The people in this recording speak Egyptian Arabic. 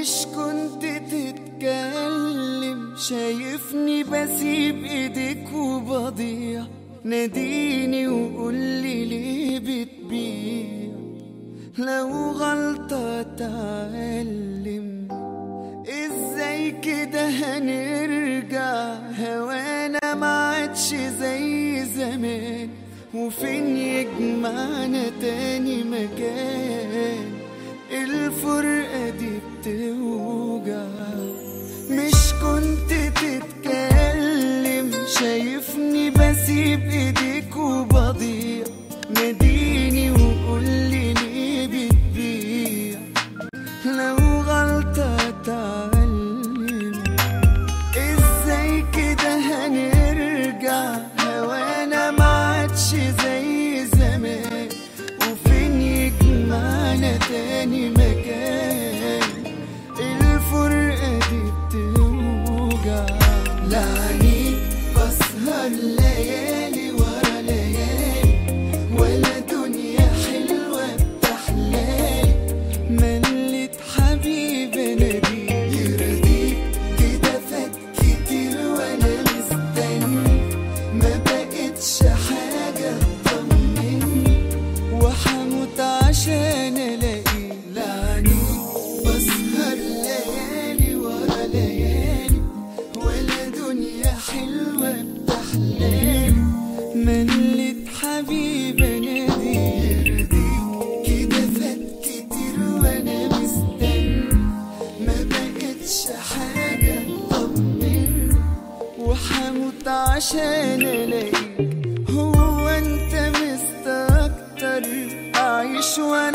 مش كنت تتكلم شايفني بسيب ايديك وبضيع ناديني وقولي ليه بتبيع لو غلطة اتعلم ازاي كده هنرجع هوانا ما عادش زي زمان وفين يجمعنا تاني مكان الفرقة دي بتوجع مش كنت تتكلم شايفني بسيب ايديك وبضيع ناديني وقولي ليه بتبيع لو غلطة اتعلم ازاي كده هنرجع هوانا ما عادش زي زمان وفين يجمعنا تاني مكان الفرقة دي بتوجع لعنيك بسهر ليالي ورا ليالي ولا دنيا حلوة بتحلالي ملت حبيب نبي يرضيك كده فات كتير وانا مستني ما بقتش حاجة تطمني وحموت عشان الاقي لعنيك بسهر ليالي ورا ليالي ولا دنيا حلوة بتحلالي ملت حبيبة نادي يرضيك كده فات كتير وانا مستني ما بقتش حاجة تطمني وحموت عشان الاقيك هو انت مستكتر اعيش وانا